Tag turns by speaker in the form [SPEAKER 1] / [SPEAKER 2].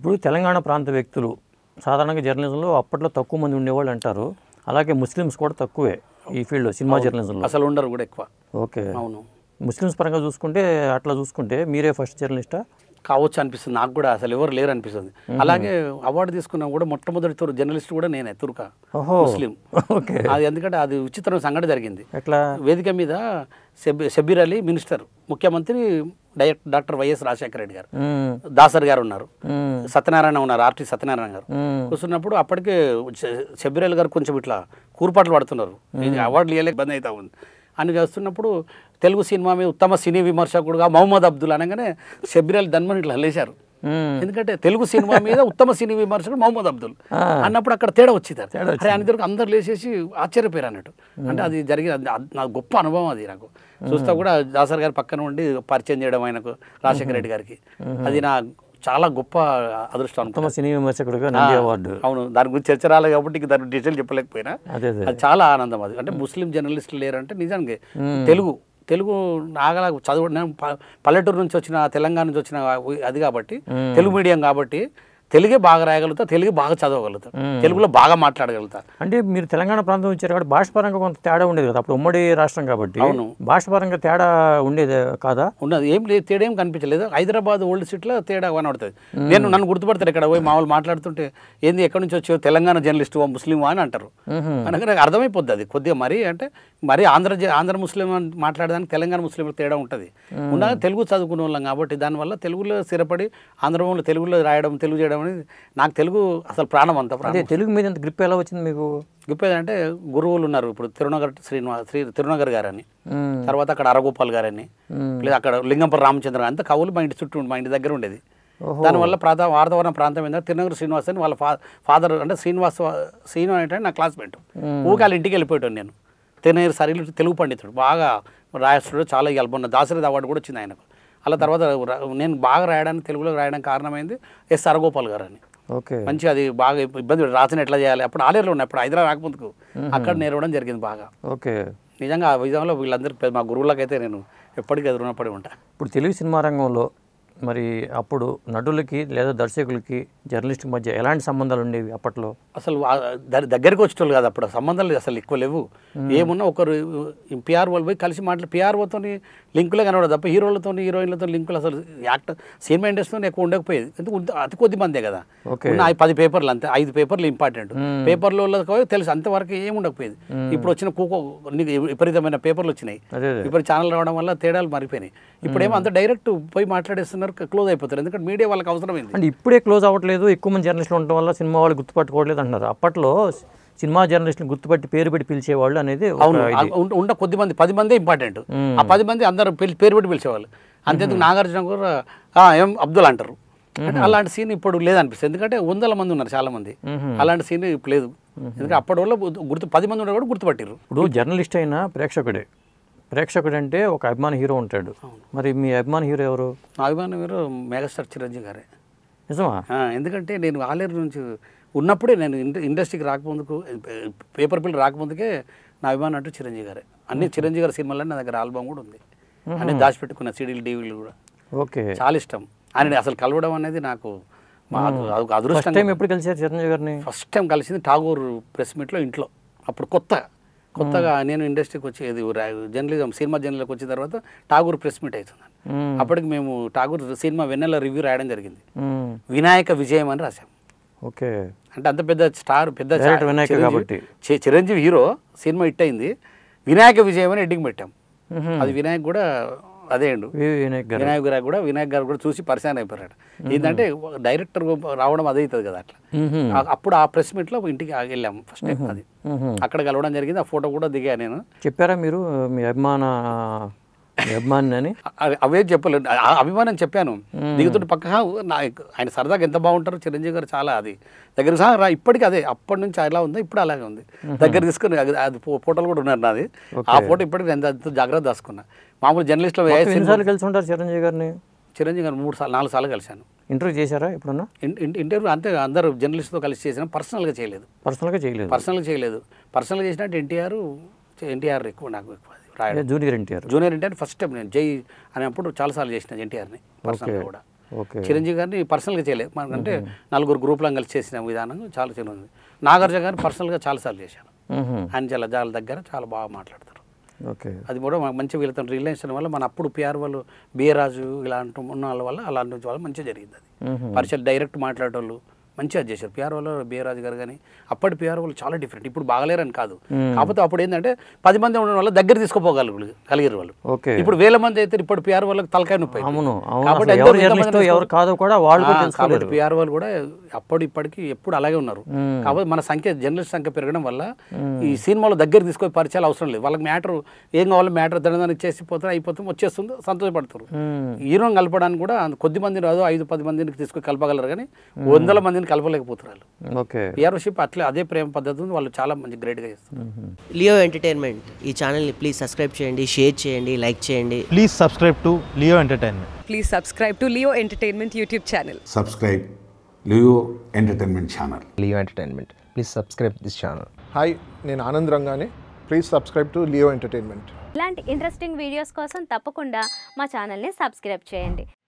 [SPEAKER 1] ఇప్పుడు తెలంగాణ ప్రాంత వ్యక్తులు సాధారణంగా జర్నలిజంలో అప్పట్లో తక్కువ మంది ఉండేవాళ్ళు అంటారు అలాగే ముస్లిమ్స్ కూడా తక్కువే ఈ ఫీల్డ్లో సినిమా జర్నలిజంలో
[SPEAKER 2] అసలు ఉండరు కూడా ఎక్కువ
[SPEAKER 1] ఓకే
[SPEAKER 2] అవును
[SPEAKER 1] ముస్లిమ్స్ పరంగా చూసుకుంటే అట్లా చూసుకుంటే మీరే ఫస్ట్ జర్నలిస్టా
[SPEAKER 2] కావచ్చు అనిపిస్తుంది నాకు కూడా అసలు ఎవరు లేరు అనిపిస్తుంది అలాగే అవార్డు తీసుకున్నా కూడా మొట్టమొదటి తురు జర్నలిస్ట్ కూడా నేనే తుర్క
[SPEAKER 1] ఓహో
[SPEAKER 2] ముస్లిం
[SPEAKER 1] ఓకే
[SPEAKER 2] అది ఎందుకంటే అది విచిత్రమైన సంఘటన జరిగింది
[SPEAKER 1] ఎట్లా
[SPEAKER 2] వేదిక మీద షబీ షబీర్ అలీ మినిస్టర్ ముఖ్యమంత్రి direct doctor YS Rajasekhara Reddy గారు
[SPEAKER 1] మ్మ్.
[SPEAKER 2] దాసర్ గారు ఉన్నారు
[SPEAKER 1] మ్మ్.
[SPEAKER 2] సత్యనారాయణ ఉన్నారు ఆర్టీ సత్యనారాయణ గారు
[SPEAKER 1] మ్మ్.
[SPEAKER 2] కూర్చున్నప్పుడు అప్పటికే ష- షబీర్ అలీ గారు కొంచెం ఇట్లా కూరుపాట్లు పడుతున్నారు ఇది అవార్డులు ఇవ్వలేక ఇబ్బంది అవుతా ఉంది అని చేస్తున్నప్పుడు తెలుగు సినిమా మీద ఉత్తమ సినీ విమర్శకుడుగా మహమ్మద్ అబ్దుల్ అనగానే షబీర్ అలీ ధన్మని ఇట్లా లేచారు
[SPEAKER 1] మ్మ్.
[SPEAKER 2] ఎందుకంటే తెలుగు సినిమా మీద ఉత్తమ సినీ విమర్శకుడు మహమ్మద్ అబ్దుల్
[SPEAKER 1] ఆ.
[SPEAKER 2] అన్నప్పుడు అక్కడ తేడా వచ్చింది
[SPEAKER 1] తేడా
[SPEAKER 2] అరే ఆయన దగ్గరకు అందరు లేచేసి ఆశ్చర్యపోయారు అన్నట్టు అంటే అది జరిగిన అది- అది నా గొప్ప అనుభవం అది నాకు చూస్తా కూడా దాసర్ గారి పక్కన ఉండి పరిచయం చేయడం ఆయనకు రాజశేఖర రెడ్డి గారికి అది నా చాలా గొప్ప అదృష్టం అనుకో
[SPEAKER 1] ఉత్తమ సినీ విమర్శకుడిగా నంది అవార్డు
[SPEAKER 2] అవును దాని గురించి చర్చ రాలేదు కాబట్టి ఇంక దాని డీటెయిల్ చెప్పలేకపోయినా
[SPEAKER 1] అదే అదే
[SPEAKER 2] అది చాలా ఆనందం అది అంటే ముస్లిం జర్నలిస్టులు లేరంటే నిజంగా తెలుగు తెలుగు నాగలా చదువు నేను ప- పల్లెటూరు నుంచి వచ్చిన తెలంగాణ నుంచి వచ్చిన అది కాబట్టి తెలుగు మీడియం కాబట్టి తెలుగే బాగా రాయగలుగుతా తెలుగే బాగా చదవగలుగుతా తెలుగులో బాగా మాట్లాడగలుగుతా
[SPEAKER 1] అంటే మీరు తెలంగాణ ప్రాంతం వచ్చారు కాబట్టి భాష పరంగా కొంత తేడా ఉండేది కదా అప్పుడు ఉమ్మడి రాష్ట్రం కాబట్టి
[SPEAKER 2] అవును.
[SPEAKER 1] భాష పరంగా తేడా ఉండేది కాదా
[SPEAKER 2] ఉన్నది ఏం లేదు తేడా ఏం కనిపించలేదు హైదరాబాద్ ఓల్డ్ సిటీలో తేడా కనబడుతుంది నేను నన్ను గుర్తుపడతారు ఇక్కడ పోయి మామూలు మాట్లాడుతుంటే ఏంది ఎక్కడి నుంచి వచ్చావు తెలంగాణ జర్నలిస్ట్ ముస్లిం అని అంటారు
[SPEAKER 1] మ్హూ.
[SPEAKER 2] మనకు నాకు అర్థమైపోద్ది అది కొద్దిగా మరీ అంటే మరీ ఆంధ్ర జ- ఆంధ్ర ముస్లిం అని మాట్లాడడానికి తెలంగాణ ముస్లిం తేడా ఉంటుంది ఉన్న తెలుగు చదువుకునే వాళ్ళం కాబట్టి దానివల్ల తెలుగులో స్థిరపడి ఆంధ్రంలో తెలుగులో రాయడం తెలుగు చేయడం అనేది నాకు తెలుగు అసలు ప్రాణం అంత ప్రాణం
[SPEAKER 1] అదే తెలుగు మీద ఇంత గ్రిప్ ఎలా వచ్చింది మీకు
[SPEAKER 2] చెప్పేదంటే గురువులు ఉన్నారు ఇప్పుడు తిరునగర్ శ్రీనివాస్ శ్రీ తిరునగర్ గారని
[SPEAKER 1] మ్మ్.
[SPEAKER 2] తర్వాత అక్కడ అరగోపాల్ గారని
[SPEAKER 1] మ్మ్.
[SPEAKER 2] లేదా అక్కడ లింగంపల్లి రామచంద్ర అంతా కవులు మా ఇంటి చుట్టూ ఉండి- మా ఇంటి దగ్గర ఉండేది
[SPEAKER 1] ఓహో.
[SPEAKER 2] దానివల్ల ప్రాంత వాతావరణ ప్రాంతం ఏంటంటే తిరునగర్ శ్రీనివాస్ అని వాళ్ళ ఫా ఫాదర్ అంటే శ్రీనివాస్ వా- శ్రీను అంటే నా క్లాస్మేట్ ఊరికి వాళ్ళ ఇంటికి వెళ్ళిపోయాను నేను తిరునగర్ సరిలు తెలుగు పండితుడు బాగా రాయస్తుడు చాలా ఇవ్వాలి దాసరి అవార్డు కూడా వచ్చింది ఆయనకు అలా తర్వాత రా- నేను బాగా రాయడానికి తెలుగులో రాయడానికి కారణమైంది ఎస్ అరగోపాల్ గారు అని
[SPEAKER 1] ఓకే
[SPEAKER 2] మంచిగా అది బాగా ఇబ్బంది రాసిన ఎట్లా చేయాలి అప్పుడు ఆలేరులో ఉన్నాయి అప్పుడు హైదరాబాద్ రాకముందుకు అక్కడ నేర్వడం జరిగింది బాగా
[SPEAKER 1] ఓకే
[SPEAKER 2] నిజంగా ఆ విధంలో వీళ్ళందరూ మా గురువులకైతే నేను ఎప్పటికీ అది రుణపడి ఉంటా
[SPEAKER 1] ఇప్పుడు తెలుగు సినిమా రంగంలో మరి అప్పుడు నటులకి లేదా దర్శకులకి జర్నలిస్ట్ మధ్య ఎలాంటి సంబంధాలు ఉండేవి అప్పట్లో
[SPEAKER 2] అసలు వా- ద- దగ్గరికి వచ్చేటోళ్ళు కాదు అప్పుడు సంబంధాలు అసలు ఎక్కువ లేవు ఏమున్నా ఒకరు పిఆర్ వాళ్ళు పోయి కలిసి మాట్లా పిఆర్ఓతో లింకులే కనబడదు తప్ప హీరోలతో హీరోయిన్లతో లింకులు అసలు యాక్టర్ సినిమా ఇండస్ట్రీలో ఎక్కువ ఉండకపోయేది ఎందుకు ఉంత- అతి కొద్ది మందే కదా
[SPEAKER 1] ఓకే.
[SPEAKER 2] ఉన్న ఐ- పది పేపర్లు అంతే ఐదు పేపర్లు ఇంపార్టెంట్ పేపర్లో తెలుసు అంతవరకు ఏమి ఉండకపోయేది ఇప్పుడు వచ్చిన కూకో నీకు విపరీతమైన పేపర్లు వచ్చినాయి
[SPEAKER 1] అదే అదే
[SPEAKER 2] ఇప్పుడు ఛానల్ రావడం వల్ల తేడాలు మారిపోయినాయి ఇప్పుడేమో అంత డైరెక్ట్ పోయి మాట్లాడేస్తున్నారు క్లోజ్ అయిపోతారు ఎందుకంటే మీడియా వాళ్ళకి అవసరమైంది
[SPEAKER 1] అంటే ఇప్పుడే క్లోజ్ అవ్వట్లేదు ఎక్కువ మంది జర్నలిస్టులు ఉండటం వల్ల సినిమా వాళ్ళు గుర్తుపట్టుకోవట్లేదు అంటున్నారు అప్పట్లో సినిమా జర్నలిస్టులు గుర్తుపట్టి పేరు పెట్టి పిలిచేవాళ్ళు అనేది ఒక
[SPEAKER 2] అవును
[SPEAKER 1] ఇది.
[SPEAKER 2] ఆ ఉండ- ఉండ కొద్ది మంది పది మందే ఇంపార్టెంట్ ఆ పది మంది అందరూ పిలి- పేరు పెట్టి పిలిచేవాళ్ళు అంతేందుకు నాగార్జున కూడా "ఆ, ఏం అబ్దుల్ అంటారు అంటే అలాంటి సీన్ ఇప్పుడు లేదనిపిస్తుంది ఎందుకంటే వందల మంది ఉన్నారు చాలా మంది అలాంటి సీన్ ఇప్పుడు లేదు ఎందుకంటే అప్పటి వల్ల గుర్తు పది మంది ఉన్నారు కూడా గుర్తుపట్టారు
[SPEAKER 1] ఇప్పుడు జర్నలిస్ట్ అయినా ప్రేక్షకుడే ప్రేక్షకుడు అంటే ఒక అభిమాన హీరో ఉంటాడు మరి మీ అభిమాన హీరో ఎవరు
[SPEAKER 2] నా అభిమానం మీరు మెగాస్టార్ చిరంజీవి గారే
[SPEAKER 1] నిజమా
[SPEAKER 2] ఆ, ఎందుకంటే నేను ఆలేరు నుంచి ఉన్నప్పుడే నేను ఇండ- ఇండస్ట్రీకి రాకముందుకు పేపర్ పిల్ రాకముందుకే నా అభిమానం అంటే చిరంజీవి గారే అన్ని చిరంజీవి గారి సినిమాల్లో నా దగ్గర ఆల్బమ్ కూడా ఉంది అన్ని దాచిపెట్టుకున్న సీడీలు డీవీలు కూడా
[SPEAKER 1] ఓకే
[SPEAKER 2] చాలా ఇష్టం ఆయన అసలు కలవడం అనేది నాకు మా అదృ- అదొక అదృష్టం
[SPEAKER 1] టైం ఎప్పుడు కలిసారు చిరంజీవి గారిని
[SPEAKER 2] ఫస్ట్ టైం కలిసింది ఠాగూర్ ప్రెస్ మీట్లో ఇంట్లో అప్పుడు కొత్త కొత్తగా నేను ఇండస్ట్రీకి వచ్చి ఇది రా- జర్నలిజం సినిమా జర్నలిజంకి వచ్చిన తర్వాత ఠాగూర్ ప్రెస్ మీట్ అవుతుంది
[SPEAKER 1] మ్మ్.
[SPEAKER 2] అప్పటికి మేము ఠాగూర్ సినిమా వెన్నెల రివ్యూ రాయడం జరిగింది
[SPEAKER 1] మ్మ్.
[SPEAKER 2] వినాయక విజయం అని రాసాం
[SPEAKER 1] ఓకే
[SPEAKER 2] అంటే అంత పెద్ద స్టార్ పెద్ద
[SPEAKER 1] Direct
[SPEAKER 2] చా-
[SPEAKER 1] వినాయక
[SPEAKER 2] చిరంజీవి-
[SPEAKER 1] కాబట్టి.
[SPEAKER 2] చి- చిరంజీవి హీరో సినిమా హిట్ అయింది వినాయక విజయం అని ఎడ్డింగ్ పెట్టాం
[SPEAKER 1] మ్మ్.
[SPEAKER 2] అది వినాయక్ కూడా అదే అండు
[SPEAKER 1] వి వినాయక్ గారు
[SPEAKER 2] వినాయక్ గారు కూడా వినాయక్ గారు కూడా చూసి పరిశాన్ అయిపోయాడు ఏంటంటే డైరెక్టర్ రావడం అదే అవుతుంది కదా అట్లా
[SPEAKER 1] మ్మ్.
[SPEAKER 2] ఆ- అప్పుడు ఆ ప్రెస్ మీట్లో ఇంటికి ఆగి వెళ్ళాము ఫస్ట్ టైం అది
[SPEAKER 1] మ్మ్.
[SPEAKER 2] అక్కడ కలవడం జరిగింది ఆ ఫోటో కూడా దిగా నేను
[SPEAKER 1] చెప్పారా మీరు మీ అభిమాన మీ అభిమాని అని
[SPEAKER 2] అ- అవే చెప్పలేదు ఆ అభిమానం చెప్పాను దిగుతుంటే పక్క నా ఆయన సరదాగా ఎంత బాగుంటారు చిరంజీవి గారు చాలా అది దగ్గర సహా రా ఇప్పటికీ అదే అప్పటి నుంచి అలా ఉంది ఇప్పుడు అలాగే ఉంది దగ్గర తీసుకుని అది- అది ఫో- ఫోటోలు కూడా ఉన్నారు నాది ఆ ఫోటో ఇప్పటికి నేను ఎంత జాగ్రత్త దాచుకున్నా మామూలు జర్నలిస్ట్లో ఏ సినిమా-
[SPEAKER 1] ఎన్నిసార్లు కలిసి ఉంటారు చిరంజీవి గారిని
[SPEAKER 2] చిరంజీవి గారు మూడు సార్లు నాలుగు సార్లు కలిశాను
[SPEAKER 1] ఇంటర్వ్యూ చేశారా ఎప్పుడన్నా
[SPEAKER 2] ఇన్- ఇన్- ఇంటర్వ్యూ అంతే అందరూ జర్నలిస్ట్తో కలిసి చేసిన పర్సనల్గా చేయలేదు
[SPEAKER 1] పర్సనల్గా చేయలేదు
[SPEAKER 2] పర్సనల్గా చేయలేదు పర్సనల్గా చేసినట్టు ఎన్టీఆర్ ఎన్టీఆర్ ఎక్కువ నాకు ఎక్కువ అది రాయడం
[SPEAKER 1] junior NTR
[SPEAKER 2] junior NTR first time నేను జై అనేప్పుడు చాలాసార్లు చేసిన ఎన్టీఆర్ని పర్సనల్గా కూడా
[SPEAKER 1] ఓకే
[SPEAKER 2] చిరంజీవి గారిని పర్సనల్గా చేయలేదు మనకంటే నలుగురు గ్రూప్లను కలిసి చేసిన విధానం చాలా చిన్న ఉంది నాగార్జున గారిని పర్సనల్గా చాలాసార్లు చేశాను
[SPEAKER 1] మ్మ్.
[SPEAKER 2] ఆయన చాలా జాల దగ్గర చాలా బాగా మాట్లాడతారు
[SPEAKER 1] ఓకే
[SPEAKER 2] అది కూడా మాకు మంచి వీళ్ళతో రిలేషన్ వల్ల మన అప్పుడు పిఆర్ వాళ్ళు బియరాజు ఇలాంటి ఉన్న వాళ్ళ వల్ల అలాంటి వాళ్ళ మంచిగా జరిగింది అది
[SPEAKER 1] మ్మ్.
[SPEAKER 2] పరిచయం డైరెక్ట్ మాట్లాడేటోళ్ళు మంచిగా చేశారు పిఆర్ వాళ్ళు బియరాజు గారు కానీ అప్పటి పిఆర్ వాళ్ళు చాలా డిఫరెంట్ ఇప్పుడు బాగలేరని కాదు కాకపోతే అప్పుడు ఏంటంటే పది మంది ఉండడం వల్ల దగ్గర తీసుకుపోగలరు కలిగిన వాళ్ళు
[SPEAKER 1] ఓకే
[SPEAKER 2] ఇప్పుడు వేల మంది అయితే ఇప్పుడు పిఆర్ వాళ్ళకి తలకాయ నొప్పి అయిపోయింది.
[SPEAKER 1] అవును అవును
[SPEAKER 2] కాబట్టి
[SPEAKER 1] అసలు
[SPEAKER 2] ఎంతో
[SPEAKER 1] ఎవరు
[SPEAKER 2] ఇంతమంది
[SPEAKER 1] జర్నలిస్టో ఎవరు కాదో కూడా వాళ్ళు కూడా
[SPEAKER 2] ఆ,
[SPEAKER 1] తెలుసుకోలేరు
[SPEAKER 2] కాబట్టి పిఆర్ వాళ్ళు కూడా అప్పుడు ఇప్పటికి ఎప్పుడు అలాగే ఉన్నారు
[SPEAKER 1] మ్మ్.
[SPEAKER 2] కాబట్టి మన సంఖ్య జర్నలిస్ట్ సంఖ్య పెరగడం వల్ల ఈ సినిమాలో దగ్గర తీసుకొని పరిచయాలు అవసరం లేదు వాళ్ళకి మ్యాటర్ ఏం కావాలో మ్యాటర్ దండదానికి చేసి పోతే అయిపోతుంది వచ్చేస్తుంది సంతోషపడతారు
[SPEAKER 1] మ్మ్.
[SPEAKER 2] హీరోని కలపడానికి కూడా అంత కొద్ది మంది రాదు ఐదు పది మందిని తీసుకొని కలపగలరు కానీ వందల మందిని కలపలేకపోతారు వాళ్ళు
[SPEAKER 1] ఓకే
[SPEAKER 2] పిఆర్ఓషిప్ అట్లే అదే ప్రేమ పద్ధతి ఉంది వాళ్ళు చాలా మంచి గ్రేట్గా చేస్తారు
[SPEAKER 3] లియో ఎంటర్టైన్మెంట్ ఈ ఛానల్ని ప్లీజ్ సబ్స్క్రైబ్ చేయండి షేర్ చేయండి లైక్ చేయండి
[SPEAKER 4] Please subscribe to Leo Entertainment.
[SPEAKER 5] Please subscribe to Leo Entertainment YouTube channel.
[SPEAKER 6] subscribe Leo Entertainment Channel.
[SPEAKER 7] Leo Entertainment. Please subscribe this channel.
[SPEAKER 8] Hi నేను ఆనంద్ రంగానే please subscribe to Leo Entertainment
[SPEAKER 9] ఇలాంటి interesting videos కోసం తప్పకుండా మా ఛానల్ని subscribe చేయండి